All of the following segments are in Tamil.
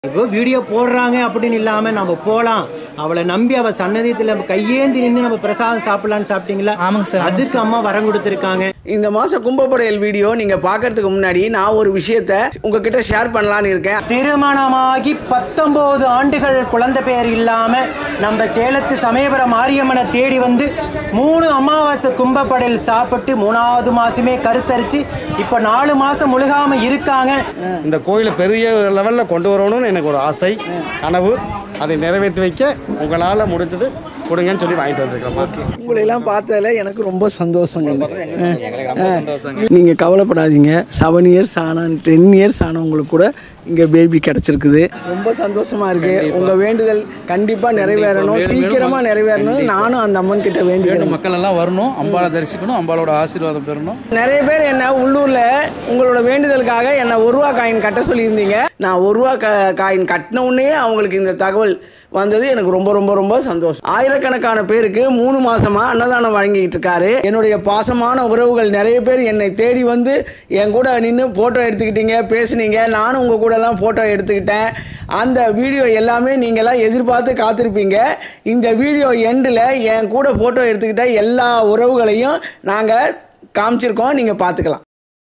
இப்போ வீடியோ போடுறாங்க அப்படின்னு இல்லாம நம்ம போலாம் அவளை நம்பி அவ சன்னதியத்துல நம்ம கையேந்தி நின்று நம்ம பிரசாதம் சாப்பிடலாம்னு சாப்பிட்டீங்களா ஆமாங்க சார் அதுக்கு அம்மா வரம் கொடுத்துருக்காங்க இந்த மாச கும்பப்படையல் வீடியோ நீங்க பார்க்கறதுக்கு முன்னாடி நான் ஒரு விஷயத்த உங்ககிட்ட ஷேர் பண்ணலான்னு இருக்கேன் திருமணமாகி பத்தொன்பது ஆண்டுகள் குழந்தை பெயர் இல்லாம நம்ம சேலத்து சமயபுர மாரியம்மனை தேடி வந்து மூணு அமாவாசை கும்பப்படையல் சாப்பிட்டு மூணாவது மாசமே கருத்தரிச்சு இப்ப நாலு மாசம் முழுகாம இருக்காங்க இந்த கோயிலை பெரிய லெவலில் கொண்டு வரணும்னு எனக்கு ஒரு ஆசை கனவு அதை நிறைவேற்றி வைக்க உங்களால் முடிஞ்சது கொடுங்கன்னு சொல்லி வாங்கிட்டு வந்திருக்கிறேன் உங்களை எல்லாம் பார்த்ததுல எனக்கு ரொம்ப சந்தோஷம் நீங்க கவலைப்படாதீங்க செவன் இயர்ஸ் ஆனா டென் இயர்ஸ் ஆனவங்களுக்கு கூட இங்க பேபி கிடைச்சிருக்குது ரொம்ப சந்தோஷமா இருக்கு உங்க வேண்டுதல் கண்டிப்பா நிறைவேறணும் சீக்கிரமா நிறைவேறணும் நானும் அந்த அம்மன் கிட்ட வேண்டிக்கிறேன் மக்கள் எல்லாம் வரணும் அம்பாளை தரிசிக்கணும் அம்பாளோட ஆசீர்வாதம் பெறணும் நிறைய பேர் என்ன உள்ளூர்ல உங்களோட வேண்டுதலுக்காக என்ன ஒரு ரூபா காயின் கட்ட சொல்லியிருந்தீங்க நான் ஒரு ரூபா க- காயின் கட்டின உடனே அவங்களுக்கு இந்த தகவல் வந்தது எனக்கு ரொம்ப ரொம்ப ரொம்ப சந்தோஷம் ஆயிரக்கணக்கான பேருக்கு மூணு மாசமா அன்னதானம் வழங்கிட்டு இருக்காரு என்னுடைய பாசமான உறவுகள் நிறைய பேர் என்னை தேடி வந்து என் கூட நின்று போட்டோ எடுத்துக்கிட்டீங்க பேசுனீங்க நானும் உங்க கூட எல்லாம் போட்டோ எடுத்துக்கிட்டேன் அந்த வீடியோ எல்லாமே நீங்களாம் எதிர்பார்த்து காத்திருப்பீங்க இந்த வீடியோ எண்டில் என் கூட போட்டோ எடுத்துக்கிட்ட எல்லா உறவுகளையும் நாங்கள் காமிச்சிருக்கோம் நீங்கள் பார்த்துக்கலாம்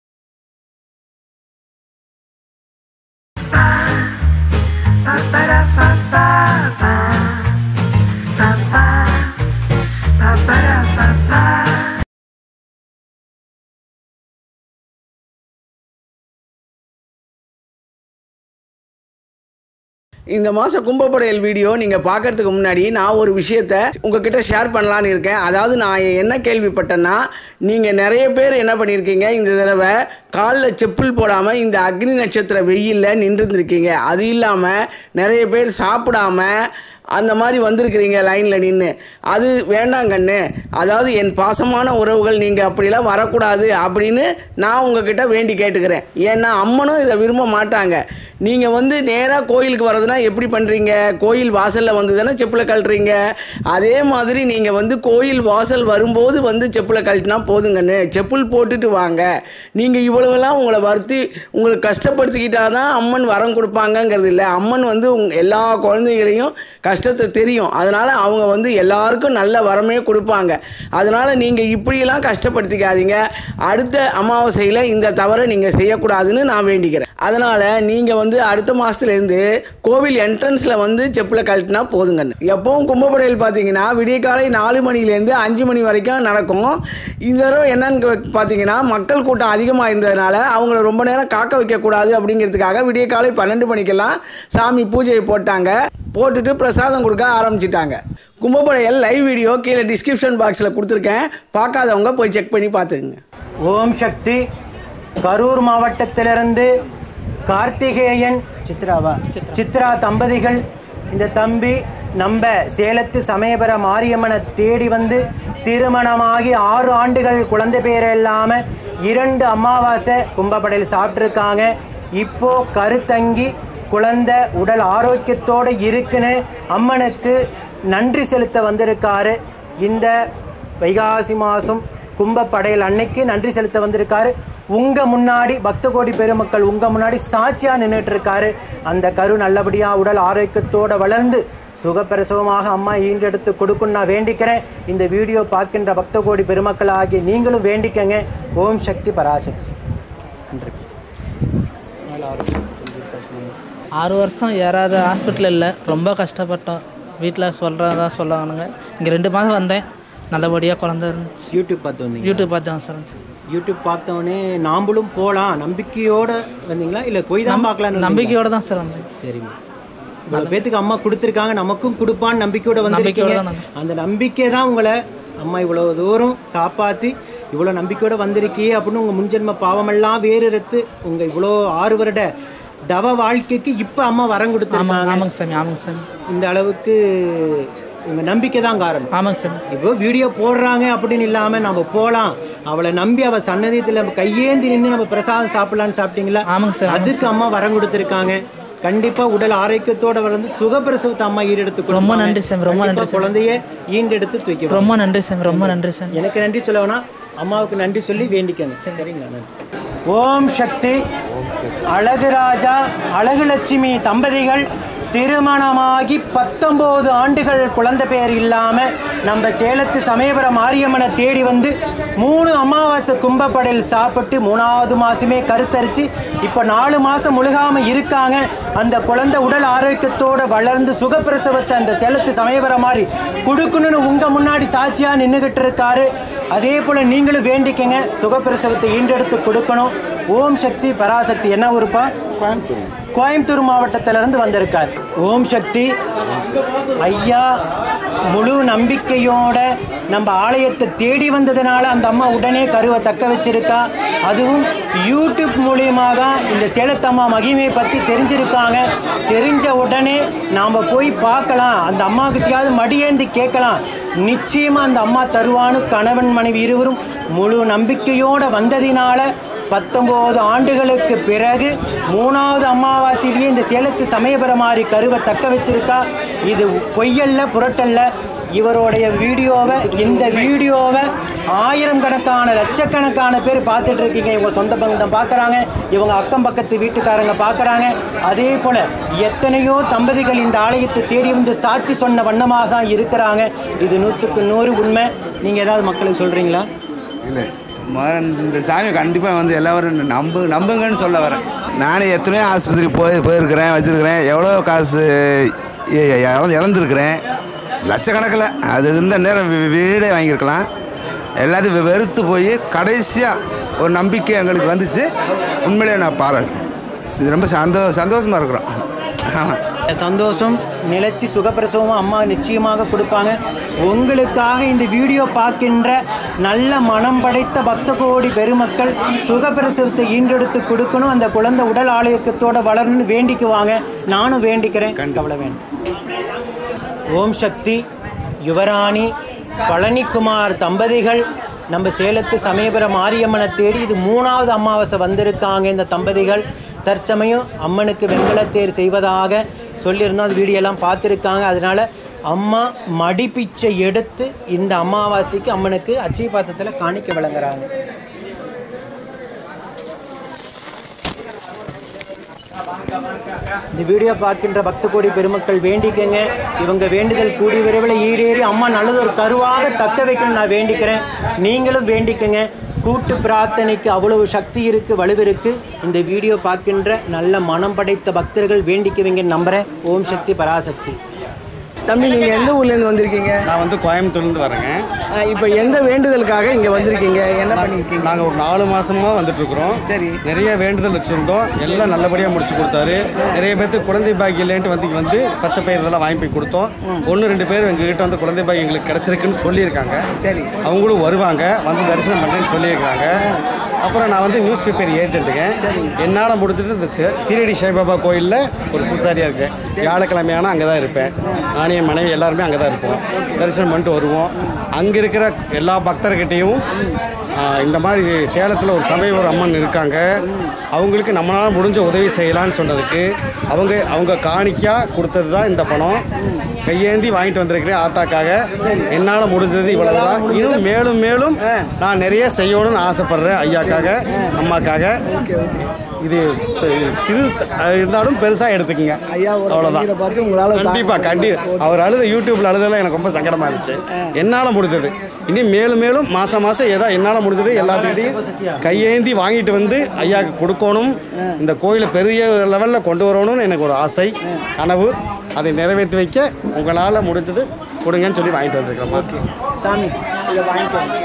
இந்த மாச கும்பப்படையல் வீடியோ நீங்க பார்க்கறதுக்கு முன்னாடி நான் ஒரு விஷயத்த உங்ககிட்ட ஷேர் பண்ணலான்னு இருக்கேன் அதாவது நான் என்ன கேள்விப்பட்டேன்னா நீங்க நிறைய பேர் என்ன பண்ணியிருக்கீங்க இந்த தடவை காலில் செப்புல் போடாம இந்த அக்னி நட்சத்திர வெயில்ல நின்று இருந்திருக்கீங்க அது இல்லாம நிறைய பேர் சாப்பிடாம அந்த மாதிரி வந்திருக்கிறீங்க லைனில் நின்று அது வேண்டாம் கண்ணு அதாவது என் பாசமான உறவுகள் நீங்கள் அப்படிலாம் வரக்கூடாது அப்படின்னு நான் உங்ககிட்ட வேண்டி கேட்டுக்கிறேன் ஏன்னா அம்மனும் இதை விரும்ப மாட்டாங்க நீங்கள் வந்து நேராக கோயிலுக்கு வர்றதுனா எப்படி பண்ணுறீங்க கோயில் வாசலில் வந்து தானே செப்பில் கழட்டுறீங்க அதே மாதிரி நீங்கள் வந்து கோயில் வாசல் வரும்போது வந்து செப்பில் கழட்டினா போதுங்கண்ணு செப்புல் போட்டுட்டு வாங்க நீங்கள் இவ்வளவெல்லாம் உங்களை வருத்தி உங்களை கஷ்டப்படுத்திக்கிட்டா தான் அம்மன் வரம் கொடுப்பாங்கங்கிறது இல்லை அம்மன் வந்து உங்க எல்லா குழந்தைகளையும் கஷ்டத்தை தெரியும் அதனால் அவங்க வந்து எல்லாருக்கும் நல்ல வரமே கொடுப்பாங்க அதனால் நீங்கள் இப்படியெல்லாம் கஷ்டப்படுத்திக்காதீங்க அடுத்த அமாவாசையில் இந்த தவறை நீங்கள் செய்யக்கூடாதுன்னு நான் வேண்டிக்கிறேன் அதனால் நீங்கள் வந்து அடுத்த மாதத்துலேருந்து கோவில் என்ட்ரன்ஸில் வந்து செப்பில் கழட்டினா போதுங்கன்னு எப்பவும் கும்பப்படையில் பார்த்தீங்கன்னா விடிய காலை நாலு மணிலேருந்து அஞ்சு மணி வரைக்கும் நடக்கும் இந்த தடவை என்னன்னு பார்த்தீங்கன்னா மக்கள் கூட்டம் அதிகமாக இருந்ததுனால அவங்கள ரொம்ப நேரம் காக்க வைக்கக்கூடாது அப்படிங்கிறதுக்காக விடிய காலை பன்னெண்டு மணிக்கெல்லாம் சாமி பூஜையை போட்டாங்க போட்டுட்டு பிரசாதம் கொடுக்க ஆரம்பிச்சிட்டாங்க கும்பப்படையல் லைவ் வீடியோ கீழே டிஸ்கிரிப்ஷன் பாக்ஸில் கொடுத்துருக்கேன் பார்க்காதவங்க போய் செக் பண்ணி பார்த்துக்குங்க ஓம் சக்தி கரூர் மாவட்டத்திலிருந்து கார்த்திகேயன் சித்ராவா சித்ரா தம்பதிகள் இந்த தம்பி நம்ம சேலத்து சமயபுர மாரியம்மனை தேடி வந்து திருமணமாகி ஆறு ஆண்டுகள் குழந்தை பேர் இல்லாம இரண்டு அமாவாசை கும்பப்படையில் சாப்பிட்ருக்காங்க இப்போ கருத்தங்கி குழந்தை உடல் ஆரோக்கியத்தோடு இருக்குன்னு அம்மனுக்கு நன்றி செலுத்த வந்திருக்காரு இந்த வைகாசி மாதம் கும்பப்படையல் அன்னைக்கு நன்றி செலுத்த வந்திருக்காரு உங்க முன்னாடி பக்த கோடி பெருமக்கள் உங்க முன்னாடி சாட்சியா நின்றுட்டு இருக்காரு அந்த கரு நல்லபடியா உடல் ஆரோக்கியத்தோட வளர்ந்து சுகப்பிரசவமாக அம்மா ஈண்டெடுத்து கொடுக்கும் நான் வேண்டிக்கிறேன் இந்த வீடியோ பார்க்கின்ற பக்த கோடி பெருமக்கள் ஆகிய நீங்களும் வேண்டிக்கங்க ஓம் சக்தி பராசக்தி நன்றி ஆறு வருஷம் யாராவது ஹாஸ்பிட்டல் இல்லை ரொம்ப கஷ்டப்பட்டோம் வீட்டில் சொல்கிறதா சொல்லுவானுங்க இங்கே ரெண்டு மாதம் வந்தேன் நல்லபடியாக குழந்த இருந்துச்சு யூடியூப் பார்த்து வந்தீங்க யூடியூப் பார்த்து தான் சார் இருந்துச்சு யூடியூப் பார்த்தவொடனே நாம்பளும் போகலாம் நம்பிக்கையோட வந்தீங்களா இல்லை போய் தான் பார்க்கலாம் நம்பிக்கையோடு தான் சார் வந்தேன் சரிங்க இவ்வளோ பேத்துக்கு அம்மா கொடுத்துருக்காங்க நமக்கும் கொடுப்பான்னு நம்பிக்கையோட நம்பிக்கையோட வந்திருக்கீங்க தான் அந்த நம்பிக்கை தான் உங்களை அம்மா இவ்வளோ தூரம் காப்பாற்றி இவ்வளோ நம்பிக்கையோட வந்திருக்கே அப்படின்னு உங்கள் முன்ஜென்ம பாவமெல்லாம் வேறு எடுத்து உங்கள் இவ்வளோ ஆறு வருட தவ வாழ்க்கைக்கு இப்போ அம்மா வரம் ஆமாம் கொடுத்துருக்காங்க ஆமாங்க சாமி ஆமாங்க சாமி இந்த அளவுக்கு உங்கள் நம்பிக்கை தான் காரணம் ஆமாங்க சாமி இப்போ வீடியோ போடுறாங்க அப்படின்னு இல்லாம நம்ம போலாம் அவளை நம்பி அவ சன்னதியத்துல நம்ம கையேந்தி நின்று நம்ம பிரசாதம் சாப்பிடலாம்னு சாப்பிட்டீங்களா ஆமாங்க சார் அதுக்கு அம்மா வரம் கொடுத்துருக்காங்க கண்டிப்பா உடல் ஆரோக்கியத்தோட வளர்ந்து சுகப்பிரசவத்தை அம்மா ஈடெடுத்து ரொம்ப நன்றி சாமி, ரொம்ப நன்றி கண்டிப்பா குழந்தைய ஈண்டெடுத்து தூக்கி ரொம்ப நன்றி சாமி ரொம்ப நன்றி சாமி எனக்கு நன்றி சொல்ல வேணாம் அம்மாவுக்கு நன்றி சொல்லி வேண்டிக்கங்க சரிங்களா நன்றி ஓம் சக்தி அழகுராஜா அழகுலட்சுமி தம்பதிகள் திருமணமாகி பத்தொம்போது ஆண்டுகள் குழந்தை பேர் இல்லாமல் நம்ம சேலத்து சமயபுரம் மாரியம்மனை தேடி வந்து மூணு அமாவாசை கும்பப்படையில் சாப்பிட்டு மூணாவது மாதமே கருத்தரித்து இப்போ நாலு மாதம் முழுகாமல் இருக்காங்க அந்த குழந்தை உடல் ஆரோக்கியத்தோடு வளர்ந்து சுகப்பிரசவத்தை அந்த சேலத்து சமயபுரம் மாதிரி கொடுக்கணும்னு உங்கள் முன்னாடி சாட்சியாக நின்றுக்கிட்டு இருக்காரு அதே போல் நீங்களும் வேண்டிக்கங்க சுகப்பிரசவத்தை ஈண்டெடுத்து கொடுக்கணும் ஓம் சக்தி பராசக்தி என்ன ஊருப்பா கோயம்புத்தூர் கோயம்புத்தூர் மாவட்டத்திலிருந்து வந்திருக்கார் ஓம் சக்தி ஐயா முழு நம்பிக்கையோட நம்ம ஆலயத்தை தேடி வந்ததுனால அந்த அம்மா உடனே கருவை தக்க வச்சிருக்கா அதுவும் யூடியூப் மூலியமா தான் இந்த சேலத்தம்மா மகிமையை பற்றி தெரிஞ்சிருக்காங்க தெரிஞ்ச உடனே நாம் போய் பார்க்கலாம் அந்த அம்மா கிட்டயாவது மடியேந்தி கேட்கலாம் நிச்சயமாக அந்த அம்மா தருவான்னு கணவன் மனைவி இருவரும் முழு நம்பிக்கையோடு வந்ததினால பத்தொம்போது ஆண்டுகளுக்கு பிறகு மூணாவது அமாவாசையிலேயே இந்த சேலத்து சமயபுரமாரி கருவை தக்க வச்சிருக்கா இது பொய்யல்ல புரட்டல்ல இவருடைய வீடியோவை இந்த வீடியோவை ஆயிரம் கணக்கான லட்சக்கணக்கான பேர் பார்த்துட்டு இருக்கீங்க இவங்க சொந்த பந்தம் பார்க்குறாங்க இவங்க அக்கம் பக்கத்து வீட்டுக்காரங்க பார்க்குறாங்க அதே போல் எத்தனையோ தம்பதிகள் இந்த ஆலயத்தை தேடி வந்து சாட்சி சொன்ன வண்ணமாக தான் இருக்கிறாங்க இது நூற்றுக்கு நூறு உண்மை நீங்கள் ஏதாவது மக்களுக்கு சொல்கிறீங்களா இல்லை முதல்ல இந்த சாமி கண்டிப்பாக வந்து எல்லாரும் நம்பு நம்புங்கன்னு சொல்ல வரேன் நானே எத்தனையோ ஆஸ்பத்திரி போய் போயிருக்கிறேன் வச்சுருக்கிறேன் எவ்வளோ காசு இ- இழந்து- இழந்திருக்கிறேன் லட்சக்கணக்கில் அது இருந்த நேரம் வீ- வீடே வாங்கியிருக்கலாம் எல்லாத்தையும் வெ- வெறுத்து போய் கடைசியாக ஒரு நம்பிக்கை எங்களுக்கு வந்துச்சு உண்மையிலே நான் பாராட்டு ரொம்ப சந்தோ சந்தோஷமாக இருக்கிறோம் ஆமாம் சந்தோஷம் நிலைச்சி சுகப்பிரசவமும் அம்மா நிச்சயமாக கொடுப்பாங்க உங்களுக்காக இந்த வீடியோ பார்க்கின்ற நல்ல மனம் படைத்த பக்த கோடி பெருமக்கள் சுகப்பிரசவத்தை ஈன்றெடுத்து கொடுக்கணும் அந்த குழந்தை உடல் ஆலயக்கத்தோட வளரணும்னு வேண்டிக்குவாங்க நானும் வேண்டிக்கிறேன் கவலை வேண்டும் ஓம் சக்தி யுவராணி பழனிக்குமார் தம்பதிகள் நம்ம சேலத்து சமயபுரம் மாரியம்மனை தேடி இது மூணாவது அமாவாசை வந்திருக்காங்க இந்த தம்பதிகள் தற்சமயம் அம்மனுக்கு வெண்கலத்தேர் செய்வதாக சொல்லியிருந்தோம் அது வீடியோலாம் பார்த்துருக்காங்க அதனால அம்மா மடிப்பிச்சை எடுத்து இந்த அமாவாசைக்கு அம்மனுக்கு அச்சய பாத்திரத்தில் காணிக்க வழங்குறாங்க இந்த வீடியோ பார்க்கின்ற பக்த கோடி பெருமக்கள் வேண்டிக்கங்க இவங்க வேண்டுதல் கூடி விரைவில் ஈடேறி அம்மா நல்லது ஒரு கருவாக தக்க வைக்கணும்னு நான் வேண்டிக்கிறேன் நீங்களும் வேண்டிக்கங்க கூட்டு பிரார்த்தனைக்கு அவ்வளவு சக்தி இருக்கு வலுவிருக்கு இந்த வீடியோ பார்க்கின்ற நல்ல மனம் படைத்த பக்தர்கள் வேண்டிக்குவீங்கன்னு நம்புறேன் ஓம் சக்தி பராசக்தி தம்பி நீங்கள் எந்த ஊர்லேருந்து வந்திருக்கீங்க நான் வந்து கோயம்புத்தூர்லேருந்து வரேங்க இப்போ எந்த வேண்டுதலுக்காக இங்கே வந்திருக்கீங்க என்ன பண்ணியிருக்கீங்க நாங்கள் ஒரு நாலு மாசமா வந்துட்டு இருக்கிறோம் சரி. நிறைய வேண்டுதல் வச்சுருந்தோம் எல்லாம் நல்லபடியாக முடிச்சு கொடுத்தாரு நிறைய பேர்த்துக்கு குழந்தை பாக்கியம் இல்லைன்ட்டு வந்து இங்க வந்து பச்சை பயிர் இதெல்லாம் வாங்கி போய் கொடுத்தோம் ஒன்று ரெண்டு பேர் எங்ககிட்ட வந்து குழந்தை பாக்கியம் எங்களுக்கு கிடைச்சிருக்குன்னு சொல்லியிருக்காங்க சரி அவங்களும் வருவாங்க வந்து தரிசனம் பண்ணுறேன்னு சொல்லியிருக்காங்க அப்புறம் நான் வந்து நியூஸ் பேப்பர் ஏஜென்ட்டுங்க என்னால் முடிஞ்சது இந்த சி- சீரடி சாய்பாபா கோயிலில் ஒரு பூசாரியாக இருக்கேன் வியாழக்கிழமையான அங்கே தான் இருப்பேன் நானும் என் மனைவி எல்லாருமே அங்கே தான் இருப்போம் தரிசனம் பண்ணிட்டு வருவோம் அங்கே இருக்கிற எல்லா பக்தர்கிட்டையும் ஆ, இந்த மாதிரி சேலத்தில் ஒரு சபை ஒரு அம்மன் இருக்காங்க அவங்களுக்கு நம்மளால் முடிஞ்ச உதவி செய்யலாம்னு சொன்னதுக்கு அவங்க அவங்க காணிக்கா கொடுத்தது தான் இந்த பணம் கையேந்தி வாங்கிட்டு வந்திருக்கிறேன் ஆத்தாக்காக என்னால் முடிஞ்சது இவ்வளவுதான் இன்னும் மேலும் மேலும் நான் நிறைய செய்யணும்னு ஆசைப்படுறேன் ஐயாக்காக அம்மாக்காக இது இப்ப சிறு த- இருந்தாலும் பெருசாக எடுத்துக்கங்க ஐயாவோட அவ்வளோதான் கண்ணீரை பார்த்து உங்களால தா- கண்டிப்பா கண்டி அவர் அழுத யூடியூப்ல அழுதெல்லாம் எனக்கு ரொம்ப சங்கடமா இருந்துச்சு என்னால முடிஞ்சது இனி மேலும் மேலும் மாசம் மாசம் ஏதோ என்னால முடிஞ்சது எல்லாத்துக்கிட்டையும் கையேந்தி வாங்கிட்டு வந்து ஐயாக்கு கொடுக்கணும் இந்த கோயிலை பெரிய லெவல்ல கொண்டு வரணும்னு எனக்கு ஒரு ஆசை கனவு அதை நிறைவேற்றி வைக்க உங்களால முடிஞ்சது கொடுங்கன்னு சொல்லி வாங்கிட்டு வந்திருக்கிறேன் சாமி இதை வாங்கிக்கோங்க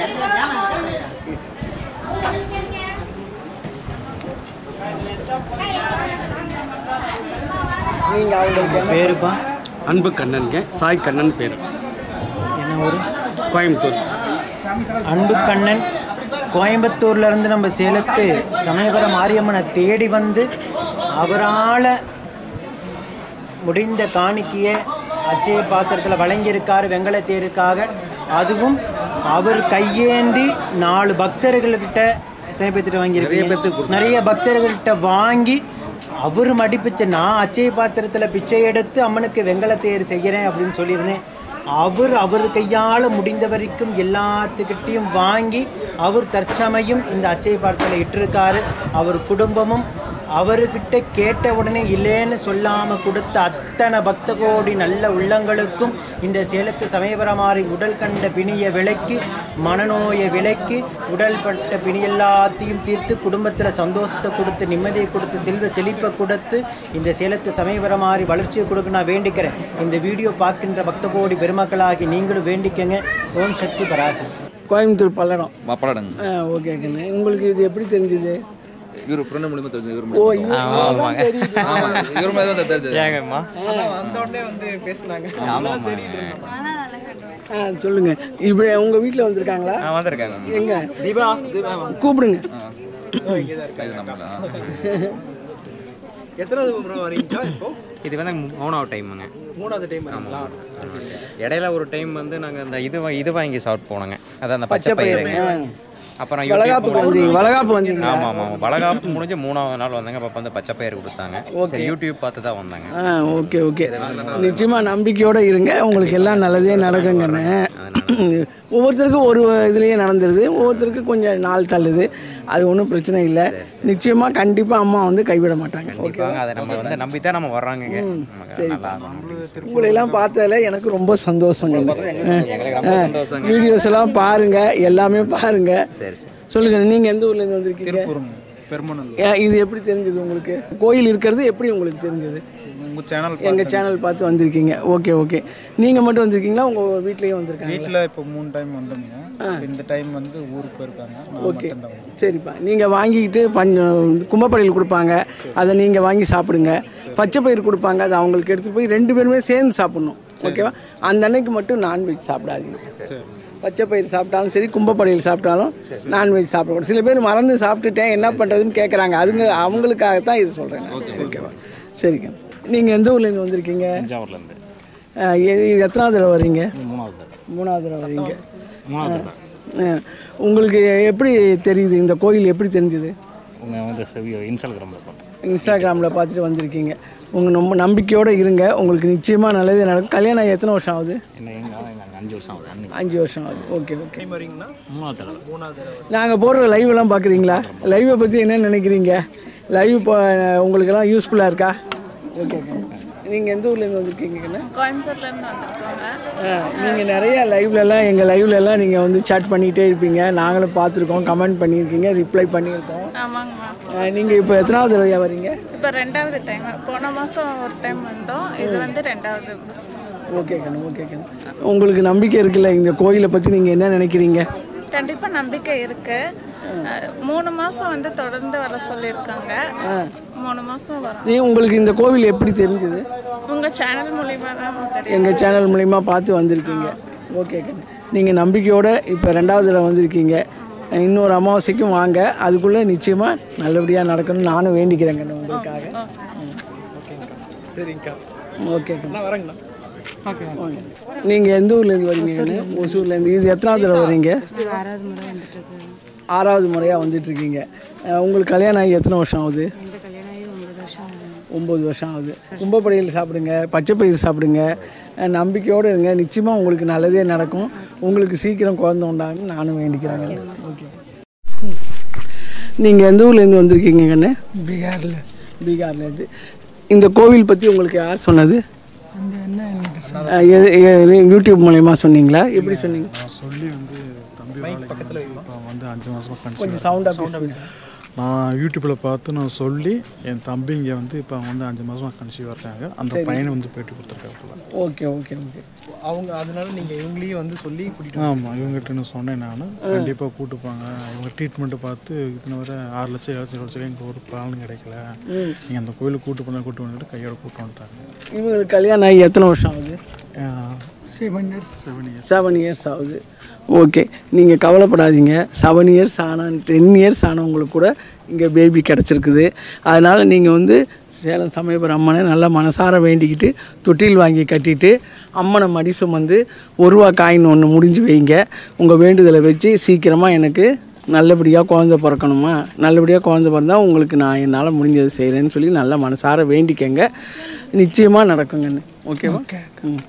நீங்கள் அவங்களுக்கு என்ன பேருப்பா அன்பு கண்ணனுங்க சாய் கண்ணன் பேர் என்ன ஊர் கோயம்புத்தூர் அன்பு கண்ணன் கோயம்புத்தூர்ல இருந்து நம்ம சேலத்து சமயபுரம் மாரியம்மனை தேடி வந்து அவரால் முடிந்த காணிக்கையை அச்சய பாத்திரத்தில் வழங்கியிருக்காரு வெங்கலத்தேருக்காக அதுவும் அவர் கையேந்தி நாலு பக்தர்கள்கிட்ட எத்தனை பேர்த்திட்ட வாங்கியிருக்கீங்க நிறைய பக்தர்கள்கிட்ட வாங்கி அவர் மடிப்பிச்ச நான் அச்சய பாத்திரத்தில் பிச்சை எடுத்து அம்மனுக்கு வெங்கலத்தேர் செய்கிறேன் அப்படின்னு சொல்லியிருந்தேன் அவர் அவர் கையால் முடிந்த வரைக்கும் எல்லாத்துக்கிட்டையும் வாங்கி அவர் தற்சமயம் இந்த அச்சய பாத்திரத்தில் இட்டிருக்காரு அவர் குடும்பமும் அவர்கிட்ட கேட்ட உடனே இல்லைன்னு சொல்லாமல் கொடுத்த அத்தனை பக்த கோடி நல்ல உள்ளங்களுக்கும் இந்த சேலத்து சமயபுரமாரி உடல் கண்ட பிணிய விலைக்கு மனநோயை விலைக்கு உடல் பட்ட பிணி எல்லாத்தையும் தீர்த்து குடும்பத்தில் சந்தோஷத்தை கொடுத்து நிம்மதியை கொடுத்து செல்வ செழிப்பை கொடுத்து இந்த சேலத்து சமயபுரமாரி வளர்ச்சியை கொடுக்க நான் வேண்டிக்கிறேன் இந்த வீடியோ பார்க்கின்ற பக்த கோடி பெருமக்களாகி நீங்களும் வேண்டிக்கங்க ஓம் சக்தி பராசக்தி கோயம்புத்தூர் பல்லடம் பப்படங்க ஆ ஓகே கண்ணு உங்களுக்கு இது எப்படி தெரிஞ்சுது இவர் பிறந்த மூலியமா தெரிஞ்சது இவர் ஓ மூலியமா. இவங்க தான் தெரியுது. ஆமாங்க இவர் மாதிரி தான் தெரிஞ்சது ஆ சொல்லுங்க இப்படி உங்க வீட்டில் வந்திருக்காங்களா வந்திருக்காங்க எங்க தீபா கூப்பிடுங்க இது நம்மள எத்தனாவது ப்ரோ வரீங்க இப்போ இது வந்து மூணாவது டைமுங்க மூணாவது டைம் இடையில ஒரு டைம் வந்து நாங்கள் இந்த இது வா- இது வாங்கி சாப்பிட்டு போனோங்க அதான் அந்த பச்சை பச்சை பயிறு பயிறு அப்புறம் வளகாப்புக்கு வந்தீங்க வளகாப்பு வந்தீங்க ஆமாம் ஆமாம் வளகாப்பு முடிஞ்சு மூணாவது நாள் வந்தாங்க அப்போ வந்து பச்சை பயிறு கொடுத்தாங்க சரி யூடியூப் பார்த்து தான் வந்தாங்க ஆ ஓகே ஓகே நிச்சயமாக நம்பிக்கையோடு இருங்க உங்களுக்கு எல்லாம் நல்லதே நடக்குங்கண்ணே ஒவ்வொருத்தருக்கும் ஒரு இதுலேயே நடந்துருது ஒவ்வொருத்தருக்கும் கொஞ்சம் நாள் தள்ளுது அது ஒன்றும் பிரச்சனை இல்லை நிச்சயமாக கண்டிப்பாக அம்மா வந்து கைவிட மாட்டாங்க ஓகே கண்டிப்பாங்க அதை நம்ம வந்து நம்பி தான் நம்ம வர்றாங்க நமக்கு நல்லா இருக்கணும். உங்களை எல்லாம் பார்த்ததுல எனக்கு ரொம்ப சந்தோஷங்க எங்களுக்கு ரொம்ப சந்தோஷங்க வீடியோஸ் எல்லாம் பாருங்க எல்லாமே பாருங்க சரி சரி சொல்லுங்க நீங்க எந்த ஊர்ல இருந்து வந்திருக்கீங்க ஏன் இது எப்படி தெரிஞ்சது உங்களுக்கு கோயில் இருக்கிறது எப்படி உங்களுக்கு தெரிஞ்சது உங்கள் சேனல் எங்க சேனல் பார்த்து வந்திருக்கீங்க ஓகே ஓகே நீங்க மட்டும் வந்திருக்கீங்களா உங்க வீட்லயும் வந்திருக்காங்க வீட்டில் இப்போ மூணு டைம் வந்தோங்க இந்த டைம் வந்து ஊருக்கு போயிருக்காங்க நான் ஓகே மட்டும்தான் வந்தேன். சரிப்பா நீங்கள் வாங்கிக்கிட்டு பஞ்ச கும்பப்படையில் கொடுப்பாங்க அதை நீங்கள் வாங்கி சாப்பிடுங்க பச்சை பயிர் கொடுப்பாங்க அதை அவங்களுக்கு எடுத்து போய் ரெண்டு பேருமே சேர்ந்து சாப்பிடணும் ஓகேவா அந்த அன்னைக்கு மட்டும் நான்வெஜ் சாப்பிடாதீங்க பச்சை பயிர் சாப்பிட்டாலும் சரி கும்பப்படையில் சாப்பிட்டாலும் நான்வெஜ் சாப்பிடக்கூடாது சில பேர் மறந்து சாப்பிட்டுட்டேன் என்ன பண்ணுறதுன்னு கேட்குறாங்க அதுங்க அவங்களுக்காகத்தான் இது சொல்கிறேன் ஓகேவா சரிங்க நீங்கள் எந்த ஊர்லேருந்து வந்திருக்கீங்க தஞ்சாவூர்லேருந்து ஆ, இது இது எத்தனாவது தடவை வரீங்க மூணாவது மூணாவது தடவை வரீங்க மூணாவது ஆ, உங்களுக்கு எப்படி தெரியுது இந்த கோயில் எப்படி தெரிஞ்சுது உங்கள் வந்து செவியோ இன்ஸ்டாகிராமில் பார்த்தேன் இன்ஸ்டாகிராமில் பார்த்துட்டு வந்திருக்கீங்க உங்கள் ரொம்ப நம்பிக்கையோடு இருங்க உங்களுக்கு நிச்சயமாக நல்லதே நடக்கும் கல்யாணம் ஆகி எத்தனை வருஷம் ஆகுது என்ன எங்கள் எங்கள் அஞ்சு வருஷம் ஆகுது அன்னைக்கு அஞ்சு வருஷம் ஆகுது ஓகே ஓகே மூணாவது தடவை நாங்கள் போடுற லைவெல்லாம் பார்க்குறீங்களா லைவை பற்றி என்ன நினைக்கிறீங்க லைவ் இப்போ உங்களுக்கெல்லாம் யூஸ்ஃபுல்லாக இருக்கா ஓகே ஓகே நீங்கள் எந்த ஊர்லேருந்து வந்திருக்கீங்கண்ணா கோயம்புத்தூர்லேருந்து வந்திருக்கோங்க நீங்கள் நிறைய லைவ்லலாம் எங்கள் லைவ்லலாம் நீங்கள் வந்து சாட் பண்ணிகிட்டே இருப்பீங்க நாங்களும் பார்த்துருக்கோம் கமெண்ட் பண்ணியிருக்கீங்க ரிப்ளை பண்ணியிருக்கோம் ஆமாங்கம்மா நீங்கள் இப்போ எத்தனாவது தடவையாக வரீங்க இப்போ ரெண்டாவது டைம் போன மாதம் ஒரு டைம் வந்தோம் இது வந்து ரெண்டாவது மாதம் ஓகே கண்ணு ஓகே கண்ணு உங்களுக்கு நம்பிக்கை இருக்குல்ல இந்த கோயிலை பற்றி நீங்கள் என்ன நினைக்கிறீங்க கண்டிப்பாக நம்பிக்கை இருக்கு அஹ், மூணு மாதம் வந்து தொடர்ந்து வர சொல்லியிருக்காங்க மூணு மாதம் வரும் நீ உங்களுக்கு இந்த கோவில் எப்படி தெரிஞ்சது உங்கள் சேனல் மூலிமா தான் தெரியும் எங்கள் சேனல் மூலிமா பார்த்து வந்திருக்கீங்க ஓகே கண்ணு நீங்கள் நம்பிக்கையோடு இப்போ ரெண்டாவது தடவை வந்திருக்கீங்க இன்னொரு அமாவாசைக்கும் வாங்க அதுக்குள்ளே நிச்சயமாக நல்லபடியாக நடக்கணும்னு நானும் வேண்டிக்கிறேன் கண்ணு உங்களுக்காக சரிங்கக்கா ஓகே கண்ணு வரேங்கண்ணா நீங்கள் எந்த ஊர்லேருந்து வரீங்க கண்ணு ஒசூர்லேருந்து இது எத்தனாவது தடவை வரீங்க ஆறாவது முறை வந்துட்டு இருக்கு ஆறாவது முறையாக வந்துட்டு இருக்கீங்க அஹ் உங்களுக்கு கல்யாணம் ஆகி எத்தனை வருஷம் ஆகுது இந்த கல்யாணம் ஆகி ஒன்பது வருஷம் ஆகுது ஒம்பது வருஷம் ஆகுது கும்பப்படையில் சாப்பிடுங்க பச்சை பயிர் சாப்பிடுங்க அஹ் நம்பிக்கையோடு இருங்க நிச்சயமாக உங்களுக்கு நல்லதே நடக்கும் உங்களுக்கு சீக்கிரம் குழந்தை உண்டாகும் நானும் வேண்டிக்கிறேங்க ஓகே நீங்கள் எந்த ஊர்லேருந்து வந்திருக்கீங்க கண்ணு பீகாரில் பீகார்லேருந்து இந்த கோவில் பற்றி உங்களுக்கு யார் சொன்னது அஹ் எது- எ- யூடியூப் மூலயமா சொன்னீங்களா எப்படி சொன்னீங்க நான் சொல்லி வந்து தம்பி வேலைக்கு இப்போ வந்து அஞ்சு மாதமாக கொஞ்சம் சவுண்டாக பேசுங்க நான் யூடியூப்பில் பார்த்து நான் சொல்லி என் தம்பி இங்கே வந்து இப்போ வந்து அஞ்சு மாதமாக கன்சீவ் இருக்காங்க அந்த பையனை வந்து பேட்டி கொடுத்துருக்காப்புல ஓகே ஓகே ஓகே அவங்க அதனால நீங்கள் இவங்களையும் வந்து சொல்லி கூட்டிட்டு ஆமாம் இவங்ககிட்ட நான் சொன்னேன் நான் கண்டிப்பாக கூட்டுப்பாங்க இவங்க ட்ரீட்மெண்ட்டு பார்த்து இத்தனை வரை ஆறு லட்சம் ஏழு லட்சம் லட்சம் எங்களுக்கு ஒரு பலனும் கிடைக்கல நீங்கள் அந்த கோயிலுக்கு கூட்டு போனால் கூட்டு வந்துட்டு கையோட கூட்டு வந்துட்டாங்க இவங்களுக்கு கல்யாணம் ஆகி எத்தனை வருஷம் ஆகுது seven years seven years seven years ஆகுது ஓகே நீங்கள் கவலைப்படாதீங்க செவன் இயர்ஸ் ஆன டென் இயர்ஸ் ஆனவங்களுக்கு கூட இங்கே பேபி கிடச்சிருக்குது அதனால் நீங்கள் வந்து சேலம் சமயபுரம் அம்மனை நல்லா மனசார வேண்டிக்கிட்டு தொட்டில் வாங்கி கட்டிட்டு அம்மனை மடி சுமந்து ஒரு ரூபா காயின் ஒன்று முடிஞ்சு வைங்க உங்கள் வேண்டுதலை வச்சு சீக்கிரமாக எனக்கு நல்லபடியாக குழந்த பிறக்கணுமா நல்லபடியாக குழந்த பிறந்தா உங்களுக்கு நான் என்னால் முடிஞ்சதை செய்கிறேன்னு சொல்லி நல்லா மனசார வேண்டிக்கங்க நிச்சயமாக நடக்குங்கன்னு ஓகேவா ம்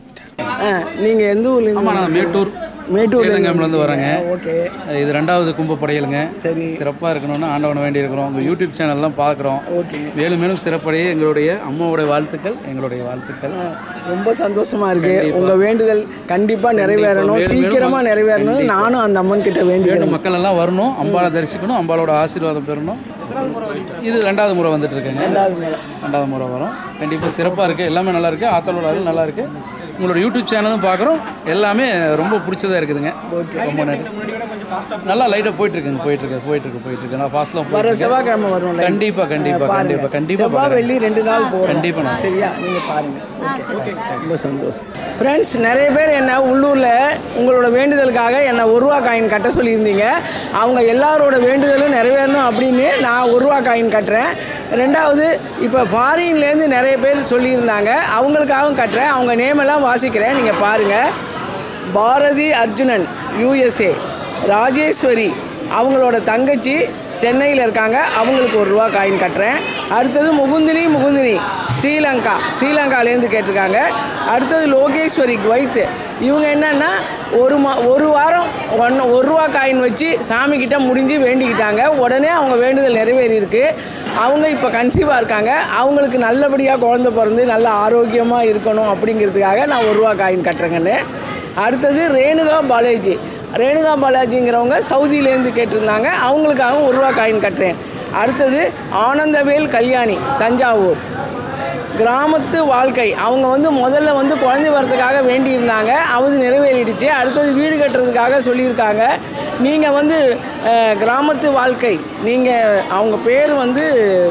நீங்கள் எந்த ஊர்லேருந்து ஆமாம் நான் மேட்டூர் மேட்டூர்ல சேதங்கம்லேருந்து வரேங்க ஓகே இது ரெண்டாவது கும்பப்படையலுங்க சரி சிறப்பாக இருக்கணும்னு ஆண்டவனை வேண்டி இருக்கிறோம் உங்கள் யூடியூப் சேனல்லாம் பார்க்குறோம் ஓகே மேலும் மேலும் சிறப்படைய எங்களுடைய அம்மாவுடைய வாழ்த்துக்கள் எங்களுடைய வாழ்த்துக்கள் ரொம்ப சந்தோஷமா இருக்கு கண்டிப்பா. உங்க வேண்டுதல் கண்டிப்பா நிறைவேறணும் மேலும் மேலும் சீக்கிரமா மக்- நிறைவேறணும் கண்டிப்பா. நானும் அந்த அம்மன் கிட்ட வேணும் வேண்டிக்கிறேன் மக்கள் எல்லாம் வரணும் அம்பாளை தரிசிக்கணும் அம்பாளோட ஆசீர்வாதம் பெறணும் இது ரெண்டாவது முறை வந்துட்டு இருக்குங்க ரெண்டாவது முறை. ரெண்டாவது முறை வரும் கண்டிப்பாக சிறப்பாக இருக்குது எல்லாமே நல்லா இருக்குது ஆத்தலோட அருள் நல்லா இருக்குது உங்களோட யூடியூப் சேனலும் பார்க்குறோம் எல்லாமே ரொம்ப பிடிச்சதா இருக்குதுங்க ரொம்ப நன்றி நல்லா லைட்டாக போயிட்டு இருக்குங்க போயிட்டு இருக்கு போயிட்டு இருக்கு போயிட்டு இருக்கு நான் ஃபாஸ்ட்லாம் வர செவ்வாய்க்கிழமை வரும்ல கண்டிப்பா கண்டிப்பா பாருங்க. கண்டிப்பா கண்டிப்பா செவ்வாய் பார்க்குறேன். வெள்ளி ரெண்டு நாள் போகிறோம் கண்டிப்பா நான் சரியா நீங்க பாருங்க ஓகே ரொம்ப சந்தோஷம் ஃப்ரெண்ட்ஸ் நிறைய பேர் என்ன உள்ளூரில் உங்களோட வேண்டுதலுக்காக என்னை ஒரு ரூபா காயின் கட்ட சொல்லியிருந்தீங்க அவங்க எல்லாரோட வேண்டுதலும் நிறைவேறணும் அப்படின்னு நான் ஒரு ரூபா காயின் கட்டுறேன் ரெண்டாவது இப்போ ஃபாரின்லேருந்து நிறைய பேர் சொல்லியிருந்தாங்க அவங்களுக்காகவும் கட்டுறேன் அவங்க நேமெல்லாம் வாசிக்கிறேன் நீங்கள் பாருங்கள் பாரதி அர்ஜுனன் யூஎஸ்ஏ ராஜேஸ்வரி அவங்களோட தங்கச்சி சென்னையில் இருக்காங்க அவங்களுக்கு ஒரு ரூபா காயின் கட்டுறேன் அடுத்தது முகுந்தினி முகுந்தினி ஸ்ரீலங்கா ஸ்ரீலங்காலேருந்து கேட்டிருக்காங்க அடுத்தது லோகேஸ்வரி குவைத் இவங்க என்னன்னா ஒரு மா ஒரு வாரம் ஒன் ஒரு ரூபா காயின் வச்சு சாமிக்கிட்ட முடிஞ்சு வேண்டிக்கிட்டாங்க உடனே அவங்க வேண்டுதல் நிறைவேறியிருக்கு அவங்க இப்போ கன்சீவாக இருக்காங்க அவங்களுக்கு நல்லபடியாக குழந்தை பிறந்து நல்ல ஆரோக்கியமாக இருக்கணும் அப்படிங்கிறதுக்காக நான் ஒரு ரூபா காயின் கட்டுறேங்கன்னு அடுத்தது ரேணுகா பாலாஜி ரேணுகா பாலாஜிங்கிறவங்க சவுதியிலேருந்து கேட்டிருந்தாங்க அவங்களுக்காக ஒரு ரூபா காயின் கட்டுறேன் அடுத்தது ஆனந்தவேல் கல்யாணி தஞ்சாவூர் கிராமத்து வாழ்க்கை அவங்க வந்து முதல்ல வந்து குழந்தை வரதுக்காக வேண்டியிருந்தாங்க அது நிறைவேறிடுச்சு அடுத்தது வீடு கட்டுறதுக்காக சொல்லியிருக்காங்க நீங்கள் வந்து அஹ், கிராமத்து வாழ்க்கை நீங்கள் அவங்க பேர் வந்து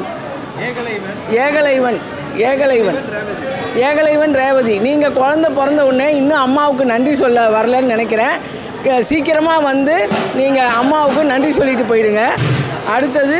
ஏகலைவன் ஏகலைவன் ஏகலைவன் ரேவதி நீங்கள் குழந்தை பிறந்த உடனே இன்னும் அம்மாவுக்கு நன்றி சொல்ல வரலன்னு நினைக்கிறேன் க- சீக்கிரமா வந்து நீங்கள் அம்மாவுக்கு நன்றி சொல்லிட்டு போயிடுங்க அடுத்தது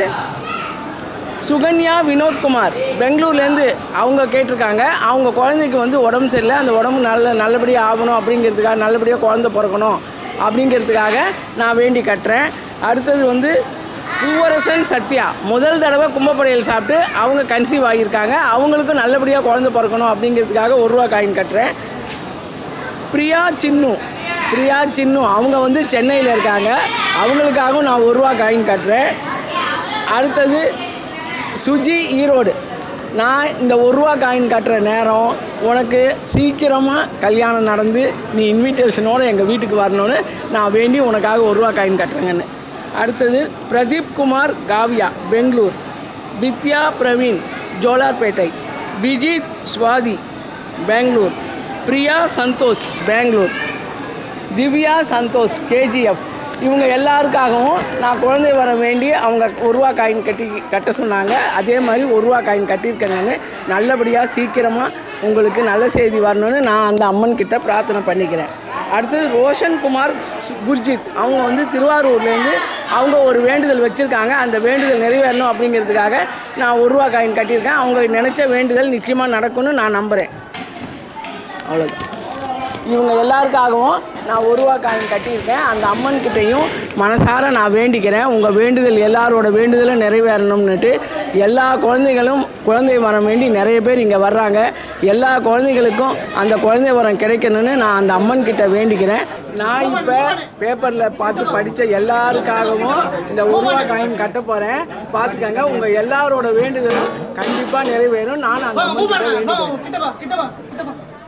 சுகன்யா வினோத்குமார் பெங்களூர்லேருந்து அவங்க கேட்டிருக்காங்க அவங்க குழந்தைக்கு வந்து உடம்பு சரியில்லை அந்த உடம்பு நல்ல நல்லபடியாக ஆகணும் அப்படிங்கிறதுக்காக நல்லபடியாக குழந்தை பிறக்கணும் அப்படிங்கிறதுக்காக நான் வேண்டி கட்டுறேன் அடுத்தது வந்து பூவரசன் சத்யா முதல் தடவை கும்பப்படையல் சாப்பிட்டு அவங்க கன்சீவ் ஆகியிருக்காங்க அவங்களுக்கும் நல்லபடியாக குழந்தை பிறக்கணும் அப்படிங்கிறதுக்காக ஒரு ரூபா காயின் கட்டுறேன் பிரியா சின்னு பிரியா சின்னு அவங்க வந்து சென்னையில் இருக்காங்க அவங்களுக்காகவும் நான் ஒரு ரூபா காயின் கட்டுறேன் அடுத்தது சுஜி ஈரோடு நான் இந்த ஒரு ரூபா காயின் கட்டுற நேரம் உனக்கு சீக்கிரமாக கல்யாணம் நடந்து நீ இன்விடேஷனோடு எங்கள் வீட்டுக்கு வரணும்னு நான் வேண்டி உனக்காக ஒரு ரூபா காயின் கட்டுறேங்கன்னு அடுத்தது பிரதீப் குமார் காவ்யா பெங்களூர் வித்யா பிரவீன் ஜோலார்பேட்டை விஜித் ஸ்வாதி பெங்களூர் பிரியா சந்தோஷ் பெங்களூர் திவ்யா சந்தோஷ் கேஜிஎஃப் இவங்க எல்லாருக்காகவும் நான் குழந்தை வர வேண்டி அவங்க ஒரு ரூபா காயின் கட்டி கட்ட சொன்னாங்க அதே மாதிரி ஒரு ரூபா காயின் கட்டியிருக்கேன் நான் நல்லபடியாக சீக்கிரமாக உங்களுக்கு நல்ல செய்தி வரணும்னு நான் அந்த அம்மன் கிட்ட பிரார்த்தனை பண்ணிக்கிறேன் அடுத்தது ரோஷன் குமார் சு- குர்ஜித் அவங்க வந்து திருவாரூர்லேருந்து அவங்க ஒரு வேண்டுதல் வச்சுருக்காங்க அந்த வேண்டுதல் நிறைவேறணும் அப்படிங்கிறதுக்காக நான் ஒரு ரூபா காயின் கட்டியிருக்கேன் அவங்க நினச்ச வேண்டுதல் நிச்சயமாக நடக்கும்னு நான் நம்புகிறேன் அவ்வளோதான் இவங்க எல்லாருக்காகவும் நான் ஒரு ரூபா காயின் கட்டியிருக்கேன் அந்த அம்மன் கிட்டேயும் மனசார நான் வேண்டிக்கிறேன் உங்கள் வேண்டுதல் எல்லாரோட வேண்டுதலும் நிறைவேறணும்னுட்டு எல்லா குழந்தைகளும் குழந்தை வரம் வேண்டி நிறைய பேர் இங்கே வர்றாங்க எல்லா குழந்தைகளுக்கும் அந்த குழந்தை வரம் கிடைக்கணும்னு நான் அந்த அம்மன் கிட்ட வேண்டிக்கிறேன் நான் இப்போ பேப்பரில் பார்த்து படித்த எல்லாருக்காகவும் இந்த ஒரு ரூபா காயின் கட்ட போகிறேன் பார்த்துக்கங்க உங்கள் எல்லாரோட வேண்டுதலும் கண்டிப்பாக நிறைவேறும் நான் அந்த அம்மன் கிட்ட வேண்டிக்கிறேன்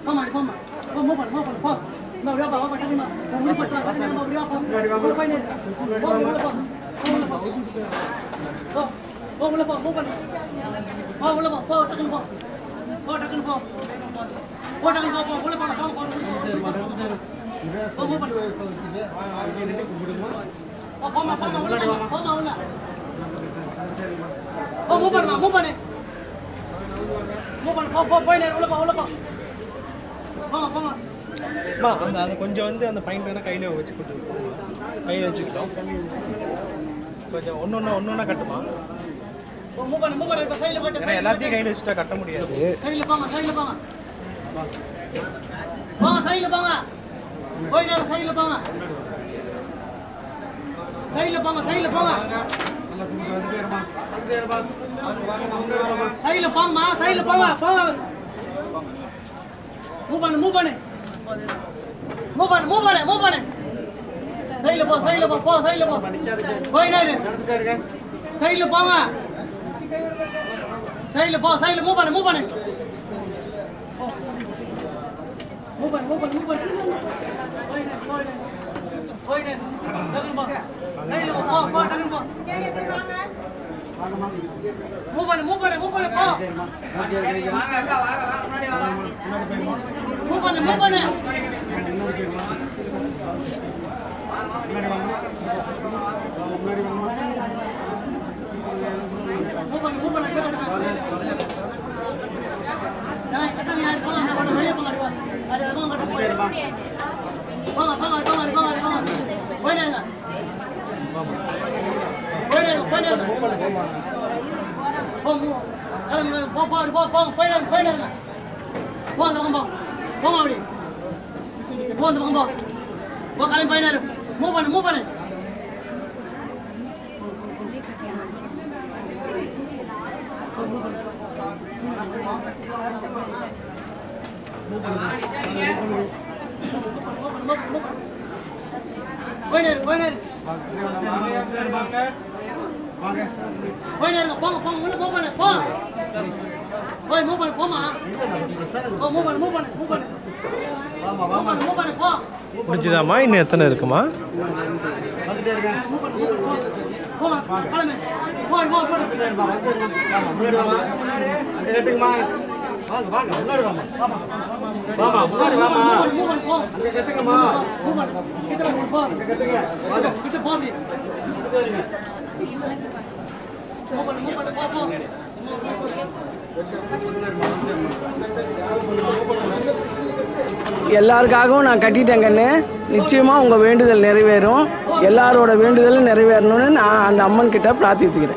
அம்மா அந்த அந்த கொஞ்சம் வந்து அந்த பாயிண்ட் வேணா கையில வச்சு கொடுத்து கையில் வச்சுக்கிட்டோம் கொஞ்சம் ஒன்று ஒன்று ஒன்று ஒன்றா கட்டுமா ஏன்னா எல்லாத்தையும் கையில் வச்சுட்டா கட்ட முடியாது சைடுல போங்கம்மா சைடுல போங்க போங்க மூவ் பண்ணு மூவ் பண்ணு மூவ் பண்ணு மூவ் பண்ணு மூவ் பண்ணு சைடுல போ சைடுல போ போ சைடுல போ போய் நேரு சைடுல போங்க சைடுல போ சைடுல மூவ் பண்ணு மூவ் பண்ணு மூவ் பண்ணு மூவ் பண்ணு மூவ் பண்ணு போய் நேரு போய் நேரு போய் நேரு டக்குனு போ சைடுல போ போ போ டக்குனு போ மூவ் பண்ணு மூவ் பண்ணு மூவ் பண்ணு போ மூவ் பண்ணு மூவ் பண்ணு மூவ் பண்ணு மூவ் பண்ணு டேய் கட்டா நீ போங்க அந்த பக்கம் வெளிய போங்க போ அது போங்க கட்ட போங்க போங்க போங்க போங்க போங்க போங்க போய் நேருங்க போய் நேருங்க போய் நேருங்க போ மூ கிளம்பு போ போ போ போ போய் நேருங்க போய் நேருங்க போ அந்த பக்கம் போ போங்க அப்படி போ அந்த பக்கம் போ போ கிளம்பி போய் நேரு மூவ் பண்ணு மூவ் பண்ணு போய் நேரு போய் நேரு போய் நேருங்க போங்க போங்க உள்ள மூவ் பண்ணு போ போய் மூவ் பண்ணு போமா போ மூவ் பண்ணு மூவ் பண்ணு மூவ் பண்ணு மூவ் பண்ணு மூவ் பண்ணு போ முடிஞ்சுதாம்மா இன்னும் எத்தனை இருக்குமா போமா கிளம்பு போ போ போ மூவ் பண்ணு போ மூவ் பண்ணு கிட்ட போ போ கிட்ட போ அப்படி மூவ் பண்ணு மூவ் பண்ணு போ போ எல்லாருக்காகவும் நான் கட்டிட்டேன் கண்ணு நிச்சயமாக உங்கள் வேண்டுதல் நிறைவேறும் எல்லாரோட வேண்டுதலும் நிறைவேறணும்னு நான் அந்த அம்மன் கிட்ட பிரார்த்தித்துக்கிறேன்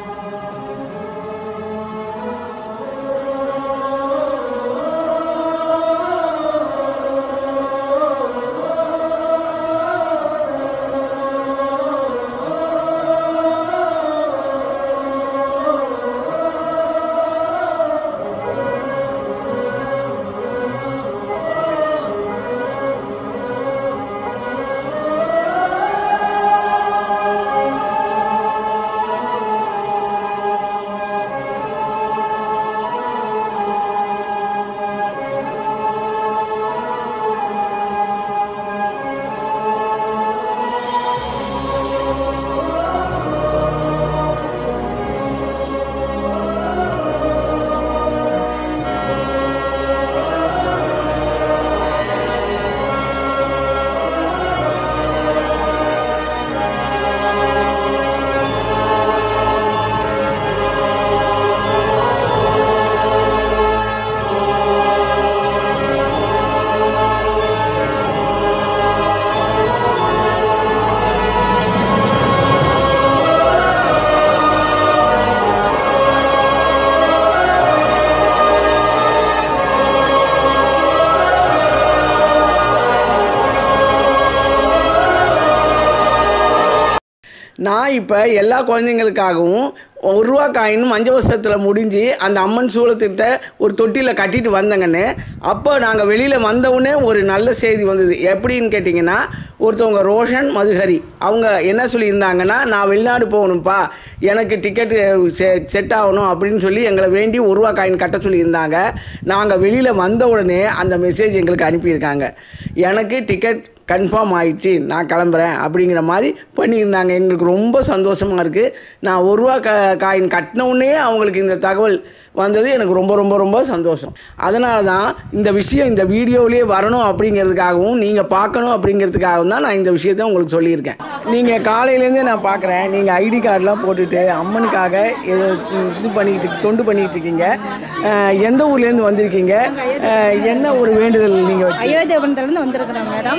நான் இப்போ எல்லா குழந்தைங்களுக்காகவும் ஒரு ரூபா காயின் மஞ்சள் வருஷத்தில் முடிஞ்சு அந்த அம்மன் சூளத்திட்ட ஒரு தொட்டியில் கட்டிட்டு வந்தங்கன்னு அப்போ நாங்கள் வெளியில் வந்தவுடனே ஒரு நல்ல செய்தி வந்தது எப்படின்னு கேட்டிங்கன்னா ஒருத்தவங்க ரோஷன் மதுஹரி அவங்க என்ன சொல்லியிருந்தாங்கன்னா நான் வெளிநாடு போகணும்ப்பா எனக்கு டிக்கெட்டு செ செட் ஆகணும் அப்படின்னு சொல்லி எங்களை வேண்டி ஒரு ரூபா காயின் கட்ட சொல்லியிருந்தாங்க நாங்கள் வெளியில் வந்த உடனே அந்த மெசேஜ் எங்களுக்கு அனுப்பியிருக்காங்க எனக்கு டிக்கெட் கன்ஃபார்ம் ஆயிடுச்சு நான் கிளம்புறேன் அப்படிங்கிற மாதிரி பண்ணியிருந்தாங்க எங்களுக்கு ரொம்ப சந்தோஷமாக இருக்குது நான் ஒரு ரூபா க காயின் கட்டினவுடனே அவங்களுக்கு இந்த தகவல் வந்தது எனக்கு ரொம்ப ரொம்ப ரொம்ப சந்தோஷம் அதனால தான் இந்த விஷயம் இந்த வீடியோவிலேயே வரணும் அப்படிங்கிறதுக்காகவும் நீங்கள் பார்க்கணும் அப்படிங்கிறதுக்காகவும் தான் நான் இந்த விஷயத்த உங்களுக்கு சொல்லியிருக்கேன் நீங்கள் காலையிலேருந்தே நான் பார்க்குறேன் நீங்கள் ஐடி கார்டெலாம் போட்டுட்டு அம்மனுக்காக இது இது பண்ணிக்கிட்டு தொண்டு பண்ணிக்கிட்டு இருக்கீங்க அஹ், எந்த ஊர்லேருந்து வந்திருக்கீங்க அஹ், என்ன ஒரு வேண்டுதல் நீங்கள் வச்சு அயோத்தியாபுரத்துலேருந்து வந்திருக்கிறோம் மேடம்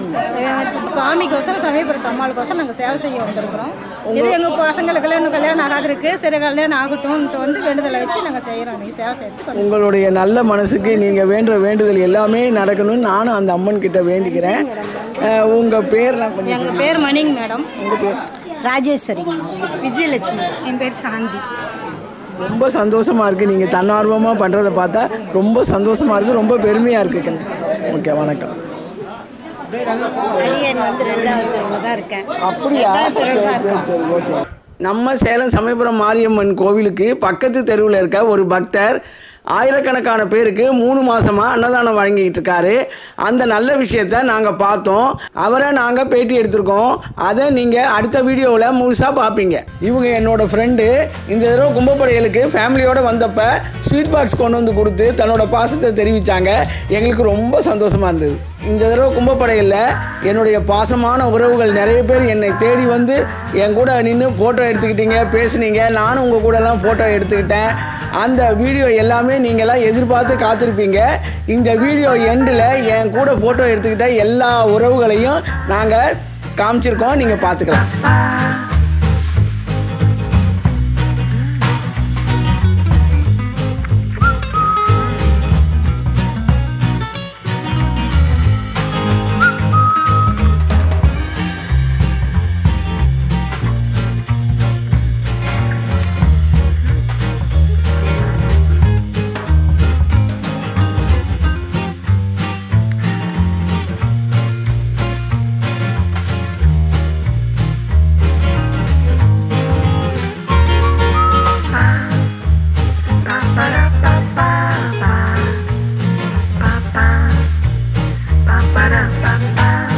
அஹ் சாமிக்கோசரம் சமயபுரத்து அம்மாளுக்கோசரம் நாங்கள் சேவை செய்ய வந்திருக்கிறோம் இது எங்கள் பசங்களுக்கெல்லாம் இன்னும் கல்யாணம் ஆகாதிருக்கு சரி கல்யாணம் ஆகட்டும்ன்ட்டு வந்து வேண்டுதலை வச்சு நாங்கள் செய்கிறோம் நீங்கள் சேவை செய்யறதுக்கு உங்களுடைய நல்ல மனசுக்கு நீங்கள் வேண்டுற வேண்டுதல் எல்லாமே நடக்கணும்னு நானும் அந்த அம்மன் கிட்ட வேண்டிக்கிறேன் அஹ், உங்க பேர் நான் கொஞ்சம் எங்கள் பேர் மணிங்க மேடம் உங்க பேர் ராஜேஸ்வரி விஜயலட்சுமி என் பேர் சாந்தி ரொம்ப சந்தோஷமாக இருக்குது நீங்கள் தன்னார்வமாக பண்ணுறதை பார்த்தா ரொம்ப சந்தோஷமாக இருக்குது ரொம்ப பெருமையாக இருக்குது கண்ணு ஓகே வணக்கம் அடியன் வந்து ரெண்டாவது தெருவில் தான் இருக்கேன் அப்படியா ரெண்டாவது தெருவில் தான் சரி, இருக்கோம். சரி, ஓகே நம்ம சேலம் சமயபுரம் மாரியம்மன் கோவிலுக்கு பக்கத்து தெருவில் இருக்க ஒரு பக்தர் ஆயிரக்கணக்கான பேருக்கு மூணு மாசமா அன்னதானம் வழங்கிட்டு இருக்காரு அந்த நல்ல விஷயத்த நாங்கள் பார்த்தோம் அவரை நாங்கள் பேட்டி எடுத்திருக்கோம் அதை நீங்கள் அடுத்த வீடியோவில் முழுசாக பார்ப்பீங்க இவங்க என்னோட ஃப்ரெண்டு இந்த தடவை கும்பப்படையலுக்கு ஃபேமிலியோடு வந்தப்ப ஸ்வீட் பாக்ஸ் கொண்டு வந்து கொடுத்து தன்னோட பாசத்தை தெரிவித்தாங்க எங்களுக்கு ரொம்ப சந்தோஷமாக இருந்தது இந்த தடவை கும்பப்படையில் என்னுடைய பாசமான உறவுகள் நிறைய பேர் என்னை தேடி வந்து என் கூட நின்று ஃபோட்டோ எடுத்துக்கிட்டீங்க பேசுனீங்க நானும் உங்கள் கூடலாம் ஃபோட்டோ எடுத்துக்கிட்டேன் அந்த வீடியோ எல்லாமே நீங்களாம் எதிர்பார்த்து காத்திருப்பீங்க இந்த வீடியோ எண்டில் என் கூட ஃபோட்டோ எடுத்துக்கிட்ட எல்லா உறவுகளையும் நாங்கள் காமிச்சிருக்கோம் நீங்கள் பார்த்துக்கலாம் Ba-ba-da-ba-ba